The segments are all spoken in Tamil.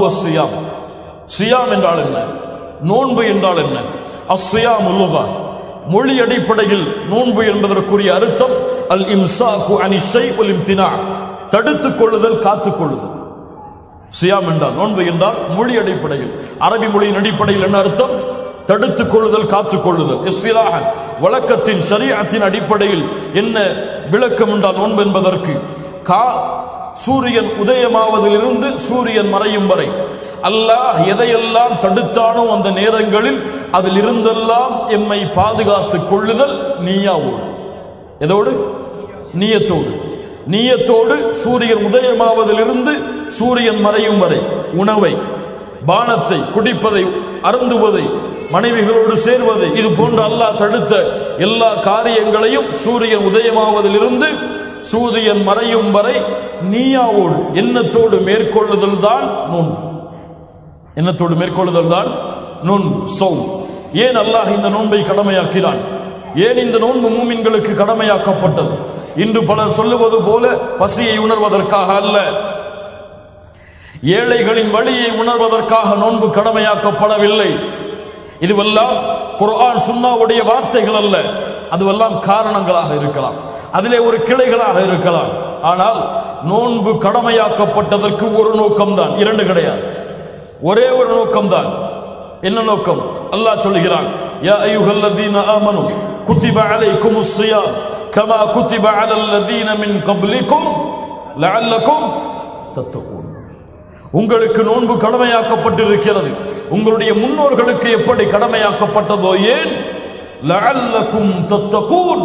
சியாம் சியாம் என்றால் என்ன நோன்பு என்றால் என்ன அஸ்ஸியாம் உல்லுகா மொழி அடிப்படையில் நோன்பு என்பதற்குரிய அர்த்தம் அல் இம்சாக்கு அனிஷை உல் இம்தினா தடுத்துக் கொள்ளுதல் காத்துக் கொள்ளுதல் சியாம் என்றால் நோன்பு என்றால் மொழி அடிப்படையில் அரபி மொழியின் அடிப்படையில் என்ன அர்த்தம் தடுத்துக் கொள்ளுதல் காத்துக் கொள்ளுதல் இஸ்திலாக வழக்கத்தின் ஷரீஅத்தின் அடிப்படையில் என்ன விளக்கம் என்றால் நோன்பு என்பதற்கு கா சூரியன் உதயமாவதிலிருந்து சூரியன் மறையும் வரை அல்லாஹ் எதையெல்லாம் தடுத்தானோ அந்த நேரங்களில் அதில் இருந்தெல்லாம் எம்மை பாதுகாத்துக் கொள்ளுதல் நீயாவோடு எதோடு நீயத்தோடு நீயத்தோடு சூரியன் உதயமாவதிலிருந்து சூரியன் மறையும் வரை உணவை பானத்தை குடிப்பதை அருந்துவதை மனைவிகளோடு சேர்வது இது போன்ற அல்லாஹ் தடுத்த எல்லா காரியங்களையும் சூரியன் உதயமாவதிலிருந்து சூரியன் மறையும் வரை நீயாவோடு எண்ணத்தோடு மேற்கொள்ளுதல் தான் நோன்பு எண்ணத்தோடு மேற்கொள்ளுதல் தான் நோன் சௌ ஏன் அல்லாஹ் இந்த நோன்பை கடமையாக்கினான் ஏன் இந்த நோன்பு மூமின்களுக்கு கடமையாக்கப்பட்டது இன்று பலர் சொல்லுவது போல பசியை உணர்வதற்காக அல்ல ஏழைகளின் வழியை உணர்வதற்காக நோன்பு கடமையாக்கப்படவில்லை இதுவெல்லாம் குர்ஆன் சுன்னாவுடைய வார்த்தைகள் அல்ல அதுவெல்லாம் காரணங்களாக இருக்கலாம் அதிலே ஒரு கிளைகளாக இருக்கலாம் ஆனால் நோன்பு கடமையாக்கப்பட்டதற்கு ஒரு நோக்கம்தான் இரண்டு கிடையாது ஒரே ஒரு நோக்கம்தான் என்ன நோக்கம் அல்லாஹ் சொல்கிறான் யா அய்யுஹல்லதீன ஆமனு குத்திப அலைக்குமுஸ் ஸியாம் கமா குத்திப அலல் லதீன மின் கப்லிக்கும் லஅல்லக்கும் தத்தகூன் உங்களுக்கு நோன்பு கடமையாக்கப்பட்டிருக்கிறது உங்களுடைய முன்னோர்களுக்கு எப்படி கடமையாக்கப்பட்டதோ ஏன் லஅல்லக்கும் தத்தகூன்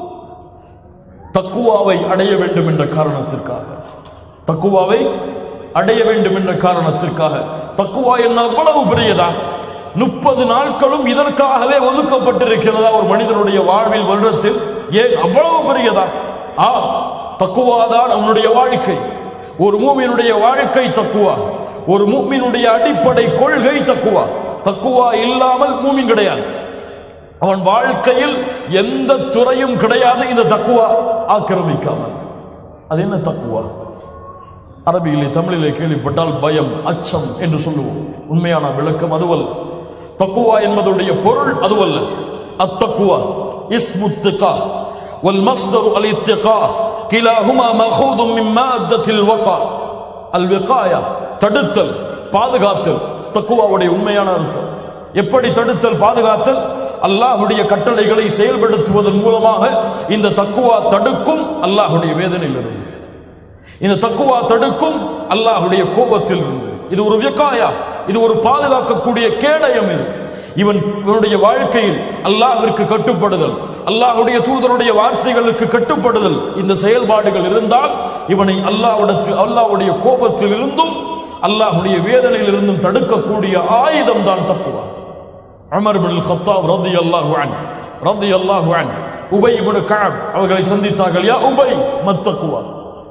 தக்குவாவை அடைய வேண்டும் என்ற காரணத்திற்காக தக்குவாவை அடைய வேண்டும் என்ற காரணத்திற்காக தக்குவா என்ன அவ்வளவு பெரியதா முப்பது நாட்களும் இதற்காகவே ஒதுக்கப்பட்டிருக்கிறதா ஒரு மனிதனுடைய வாழ்வில் வருடத்தில் ஏன் அவ்வளவு பெரியதா ஆ தக்குவாதான் அவனுடைய வாழ்க்கை ஒரு மூமியினுடைய வாழ்க்கை தக்குவா ஒரு மூமியினுடைய அடிப்படை கொள்கை தக்குவா தக்குவா இல்லாமல் மூமின் கிடையாது அவன் வாழ்க்கையில் எந்த துறையும் கிடையாது இந்த தக்குவா ஆக்கிரமிக்காமல் அது என்ன தக்குவா அரபியிலே தமிழிலே கேள்விப்பட்டால் பயம் அச்சம் என்று சொல்லுவோம் உண்மையான விளக்கம் அதுவல்ல தக்குவா என்பதுடைய பொருள் அதுவல்ல அத்தக்குவா இஸ்முத்துகா والمصدر الاتقاء كلاهما ماخوذ من مادة الوقاء الوقاية தடுத்தல் பாதுகாத்தல் தக்குவாவுடைய உண்மையான அர்த்தம் எப்படி தடுத்தல் பாதுகாத்தல் அல்லாஹுடைய கட்டளைகளை செயல்படுத்துவதன் மூலமாக இந்த தக்குவா தடுக்கும் அல்லாஹுடைய வேதனையிலிருந்து இந்த தக்குவா தடுக்கும் அல்லாஹுடைய கோபத்தில் இருந்து இது ஒரு வியக்காயா இது ஒரு பாதுகாக்கக்கூடிய கேடயம் இது இவன் இவனுடைய வாழ்க்கையில் அல்லாஹ்விற்கு கட்டுப்படுதல் அல்லாஹுடைய தூதருடைய வார்த்தைகளுக்கு கட்டுப்படுதல் இந்த செயல்பாடுகள் இருந்தால் இவனை அல்லாஹ்விடத்தில் அல்லாஹ்வுடைய கோபத்தில் இருந்தும் அல்லாஹுடைய வேதனையில் இருந்தும் தடுக்கக்கூடிய ஆயுதம் தான் தக்குவா அமர் பின் ஹத்தாப் ரதி அல்லாஹு அன் ரதி அல்லாஹு அன் உபை இப்னு கஅப் அவர்களை சந்தித்தார்கள் யா உபை மத்தக்குவா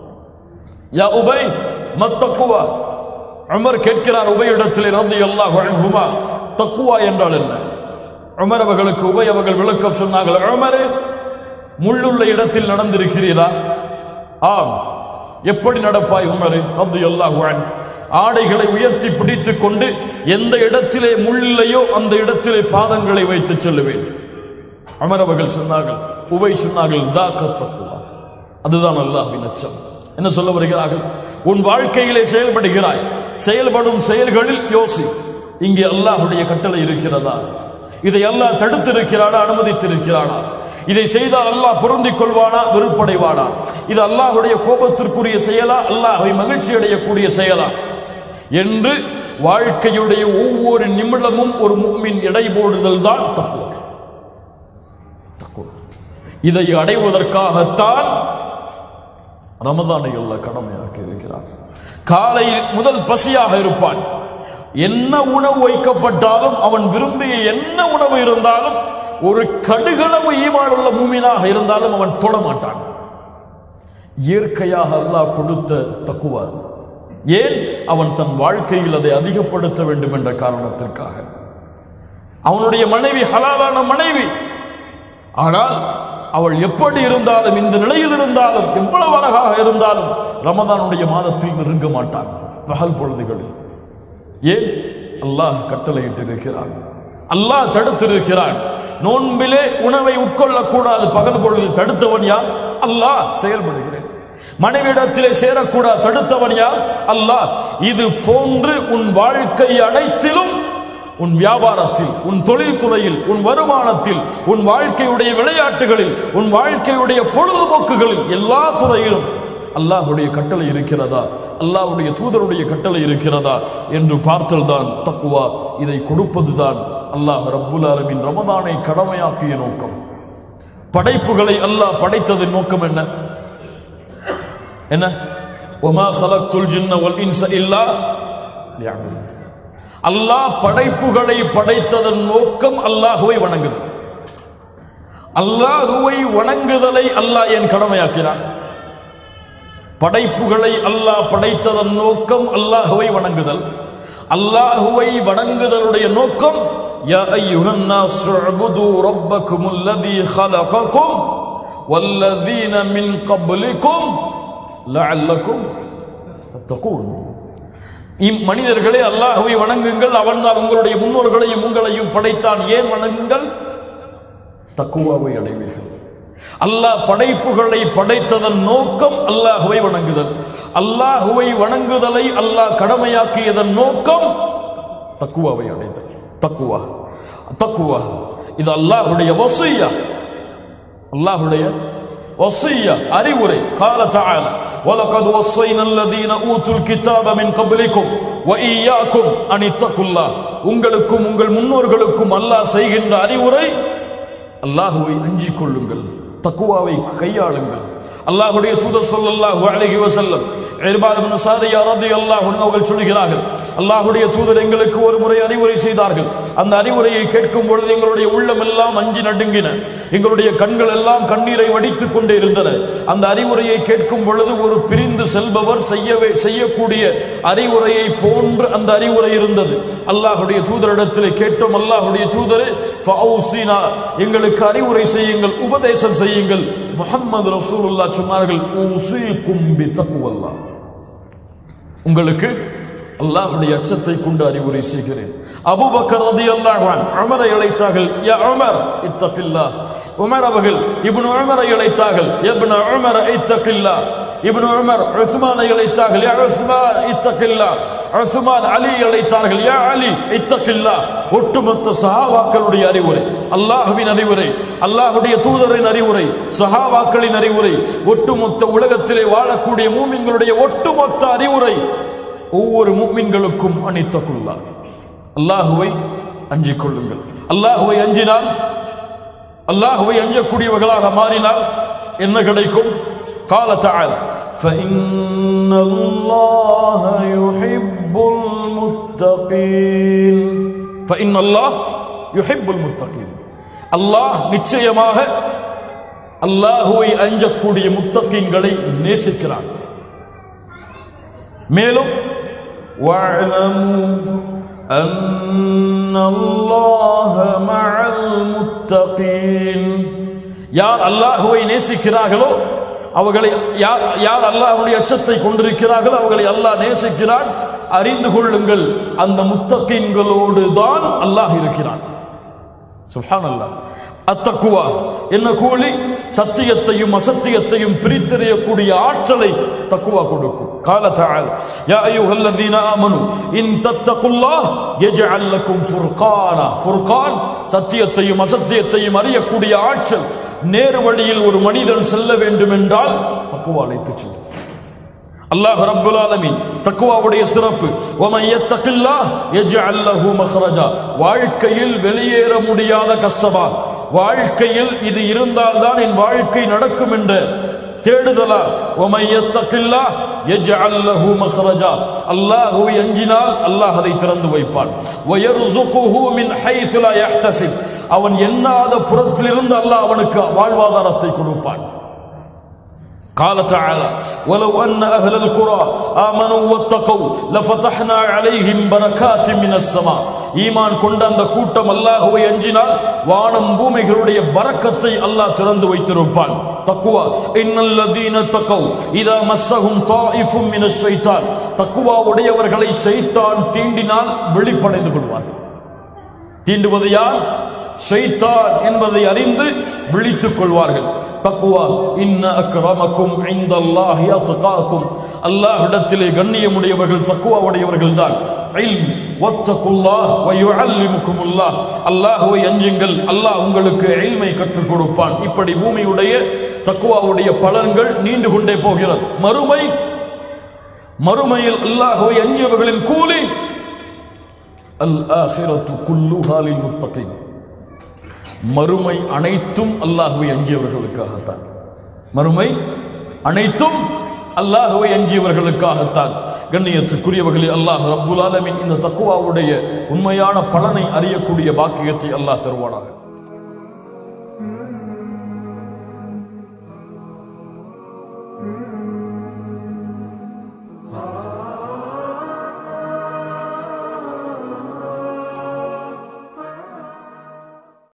யா உபை மத்தக்குவா உமர் கேட்கிறார் உபையிடத்தில் ரதி அல்லாஹு அன்ஹுமா தக்குவா என்றால் என்ன உமர் அவர்களுக்கு உபை அவர்கள் விளக்கம் சொன்னார்கள் உமரே முள்ளுள்ள இடத்தில் நடந்திருக்கிறீரா ஆம் எப்படி நடப்பாய் உமரே ரதி அல்லாஹு அன் ஆடைகளை உயர்த்தி பிடித்துக் கொண்டு எந்த இடத்திலே முள்ளில்லையோ அந்த இடத்திலே பாதங்களை வைத்து செல்லுவேன் அமர் அவர்கள் சொன்னார்கள் உபை சொன்னார்கள் தாக்க தக்குவா அதுதான் அல்லாஹ்வின் அச்சம் என்ன சொல்ல வருகிறார்கள் உன் வாழ்க்கையிலே செயல்படுகிறாய் செயல்படும் செயல்களில் யோசி இங்கே அல்லாஹ்வுடைய கட்டளை இருக்கிறதா இதை அல்லாஹ் தடுத்திருக்கிறானா அனுமதித்திருக்கிறானா இதை செய்தால் அல்லாஹ் பொருந்திக் கொள்வானா வெறுப்படைவானா இது அல்லாஹ்வுடைய கோபத்திற்குரிய செயலா அல்லாஹ்வை மகிழ்ச்சி அடையக்கூடிய செயலா என்று வாழ்க்கையுடைய ஒவ்வொரு நிமிடமும் ஒரு முக்மின் எடை போடுதல் தான் தக்குவா தக்குவா. இதை அடைவதற்காகத்தான் ரமதானை அல்லாஹ் கடமையாக்கி இருக்கிறார் காலையில் முதல் பசியாக இருப்பான் என்ன உணவு வைக்கப்பட்டாலும் அவன் விரும்பிய என்ன உணவு இருந்தாலும் ஒரு கடுகளவு ஈமானுள்ள மூமினாக இருந்தாலும் அவன் தொட மாட்டான் இயற்கையாக அல்லாஹ் கொடுத்த தக்குவா ஏன் அவன் தன் வாழ்க்கையில் அதை அதிகப்படுத்த வேண்டும் என்ற காரணத்திற்காக அவனுடைய மனைவி ஹலாலான மனைவி ஆனால் அவள் எப்படி இருந்தாலும் இந்த நிலையில் இருந்தாலும் எவ்வளவு அழகாக இருந்தாலும் ரமதானுடைய மாதத்தில் நெருங்க மாட்டான் பகல் பொழுதுகளில் ஏன் அல்லாஹ் கட்டளையிட்டிருக்கிறான் அல்லாஹ் தடுத்திருக்கிறான் நோன்பிலே உணவை உட்கொள்ளக்கூடாது பகல் பொழுது தடுத்தவன் யார் அல்லாஹ் செயல்படுகிறேன் மனைவிடத்திலே சேரக்கூடாது தடுத்தவன் யார் அல்லாஹ் இது போன்று உன் வாழ்க்கை அனைத்திலும் உன் வியாபாரத்தில் உன் தொழில்துறையில் உன் வருமானத்தில் உன் வாழ்க்கையுடைய விளையாட்டுகளில் உன் வாழ்க்கையுடைய பொழுதுபோக்குகளில் எல்லா துறையிலும் அல்லாஹ்வுடைய கட்டளை இருக்கிறதா அல்லாஹ்வுடைய தூதருடைய கட்டளை இருக்கிறதா என்று பார்த்தல்தான் தக்குவா இதை கொடுப்பதுதான் அல்லாஹ் ரப்புல் ஆலமின் ரமதானை கடமையாக்கிய நோக்கம் படைப்புகளை அல்லாஹ் படைத்ததின் நோக்கம் என்ன என்ன ஒமா ஹலக்துல் ஜின்ன வல் இன்ச இல்லா லியஅபுதுன். அல்லாஹ் படைப்புகளை படைத்ததன் நோக்கம் அல்லாஹுவை வணங்குதல் அல்லாஹுவை வணங்குதலை அல்லாஹ் என் கடமையாக்கினான் படைப்புகளை அல்லாஹ் படைத்ததன் நோக்கம் அல்லாஹுவை வணங்குதல் அல்லாஹுவை வணங்குதலுடைய நோக்கம் யா அய்யுஹன் நாஸ் உஅ்புது ரப்பக்கும் அல்லதி خلقكم والذين من قبلكم لعلكم تتقون இம் மனிதர்களே அல்லாஹுவை வணங்குங்கள் அவன்தான் உங்களுடைய முன்னோர்களையும் உங்களையும் படைத்தான் ஏன் வணங்குங்கள் தக்குவாவை அடைவீர்கள் அல்லாஹ் படைப்புகளை படைத்ததன் நோக்கம் அல்லாஹுவை வணங்குதல் அல்லாஹுவை வணங்குதலை அல்லாஹ் கடமையாக்கியதன் நோக்கம் தக்குவாவை அடைதல் தக்குவா தக்குவா இது அல்லாஹுடைய வசியா அல்லாஹுடைய வசியா அறிவுரை قال تعالى ولقد وصينا الذين اوتوا الكتاب من قبلكم واياكم ان اتقوا الله உங்களுக்கும் உங்கள் முன்னோர்களுக்கும் அல்லாஹ் செய்கின்ற அறிவுரை அல்லாஹுவை அஞ்சிக் கொள்ளுங்கள் தக்குவாவை கையாளுங்கள் அல்லாஹுடைய தூதர் ஸல்லல்லாஹு அலைஹி வஸல்லம் இர்பாத் இப்னு சாரியா ரலியல்லாஹு அன்ஹு அவர்கள் சொல்கிறார்கள் அல்லாஹ்வுடைய தூதர் எங்களுக்கு ஒரு முறை அறிவுரை செய்தார்கள் அந்த அறிவுரையை கேட்கும் பொழுது எங்களுடைய உள்ளம் எல்லாம் அஞ்சி நடுங்கின எங்களுடைய கண்கள் எல்லாம் கண்ணீரை வடித்துக் கொண்டே இருந்தன அந்த அறிவுரையை கேட்கும் பொழுது ஒரு பிரிந்து செல்பவர் செய்யவே செய்யக்கூடிய அறிவுரையை போன்று அந்த அறிவுரை இருந்தது அல்லாஹுடைய தூதரிடத்தில் கேட்டோம் அல்லாஹுடைய தூதரே ஃபௌசினா எங்களுக்கு அறிவுரை செய்யுங்கள் உபதேசம் செய்யுங்கள் முஹம்மது ரசூலுல்லாஹ் சொன்னார்கள் ஊசிக்கும் பி தக்வல்லாஹ் உங்களுக்கு அல்லாஹ்வுடைய அச்சத்தை கொண்டு அறிவுரை செய்கிறேன் அபூபக்கர் ரலியல்லாஹு அன்ஹு உமரை அழைத்தார்கள் யா உமர் இத்தகில்லாஹ் உமர் அவர்கள் இப்னு உமரை அழைத்தார்கள் இப்னு உமர் இத்தகில்லாஹ் இப்னு உமர் உஸ்மானை அழைத்தார்கள் யா உஸ்மான் இத்தகில்லாஹ் உஸ்மான் அலி அழைத்தார்கள் யா அலி இத்தகில்லாஹ் ஒட்டுமொத்த சஹாபாக்களுடைய அறிவுரை அல்லாஹ்வின் அறிவுரை அல்லாஹ்வுடைய தூதரின் அறிவுரை சஹாபாக்களின் அறிவுரை ஒட்டுமொத்த உலகத்திலே வாழக்கூடிய மூமின்களுடைய ஒட்டுமொத்த அறிவுரை ஒவ்வொரு மூமின்களுக்கும் அணித்தக்குள்ளா அல்லாஹுவை அஞ்சிக் கொள்ளுங்கள் அல்லாஹுவை அஞ்சினால் அல்லாஹுவை அஞ்சக்கூடியவர்களாக மாறினால் என்ன கிடைக்கும் قال تعالى فإن الله يحب المتقين فإن الله يحب المتقين அல்லாஹ் நிச்சயமாக அல்லாஹுவை அஞ்சக்கூடிய முத்தகீன்களை நேசிக்கிறான் மேலும் واعلموا أن الله مع المتقين யார் அல்லாஹுவை நேசிக்கிறார்களோ அவர்களை யார் யார் அல்லாஹ்வுடைய அச்சத்தை கொண்டிருக்கிறார்களோ அவர்களை அல்லாஹ் நேசிக்கிறான் அறிந்து கொள்ளுங்கள் அந்த முத்தகீன்களோடு தான் அல்லாஹ் இருக்கிறான் சுப்ஹானல்லாஹ் அத்தக்குவா என்ன கூலி சத்தியத்தையும் அசத்தியத்தையும் பிரித்தறியக்கூடிய ஆற்றலை தக்குவா கொடுக்கும் قال تعالى يا ايها الذين امنوا ان تتقوا الله يجعل لكم فرقانا فرقان சத்தியத்தையும் அசத்தியத்தையும் அறியக்கூடிய ஆற்றல் நேர் வழியில் ஒரு மனிதன் செல்ல வேண்டும் என்றால் தக்குவா அழைத்து செல்லும் அல்லாஹ் ரப்புல் ஆலமீன் தக்வாவுடைய சிறப்பு ومن يتق الله يجعل له مخرجا வாழ்க்கையில் வெளியேற முடியாத கஷ்டமா வாழ்க்கையில் இது இருந்தால்தான் என் வாழ்க்கை நடக்கும் என்ற தேடுதலா ومن يتق الله يجعل له مخرجا அல்லாஹ்வை அஞ்சினால் அல்லாஹ் அதை திறந்து வைப்பான் ويرزقه من حيث لا يحتسب அவன் எண்ணாத புறத்திலிருந்து அல்லாஹ் அவனுக்கு வாழ்வாதாரத்தை கொடுப்பான் قال تعالى ولو أن أهل القرى آمنوا واتقوا لفتحنا عليهم بركات من السماء ஈமான் கொண்ட அந்த கூட்டம் அல்லாஹுவை அஞ்சினால் வானம் பூமிகளுடைய பரக்கத்தை அல்லாஹ் திறந்து வைத்திருப்பான் தக்குவா இன்னல்லதீன தக்கவ் இதா மஸ்ஸஹும் தாயிஃபும் மின ஷைத்தான் தக்குவா உடையவர்களை ஷைத்தான் தீண்டினால் வெளிப்படைந்து கொள்வார்கள் தீண்டுவது யார் ஷைத்தான் என்பதை அறிந்து விழித்துக் கொள்வார்கள் தக்குவா இன்ன அக்ரமக்கும் இந்தல்லாஹி அத்காக்கும் அல்லாஹ்விடத்திலே கண்ணியமுடையவர்கள் தக்குவா உடையவர்கள் தான் அல்லாஹுவை அஞ்சுங்கள் அல்லாஹ் உங்களுக்கு எல்மை கற்றுக் கொடுப்பான் இப்படி பூமியுடைய தக்குவாவுடைய பலன்கள் நீண்டு கொண்டே போகிறது மறுமை மறுமையில் அல்லாஹுவை அஞ்சியவர்களின் கூலி அல் ஆஹிரத்து குல்லுஹாலில் முத்தகின் மறுமை அனைத்தும் அல்லாஹுவை அஞ்சியவர்களுக்காகத்தான் மறுமை அனைத்தும் அல்லாஹுவை அஞ்சியவர்களுக்காகத்தான் கண்ணியத்துக்குரியவர்களே அல்லாஹ் ரப்புல் ஆலமின் இந்த தக்குவாவுடைய உண்மையான பலனை அறியக்கூடிய பாக்கியத்தை அல்லாஹ் தருவானாக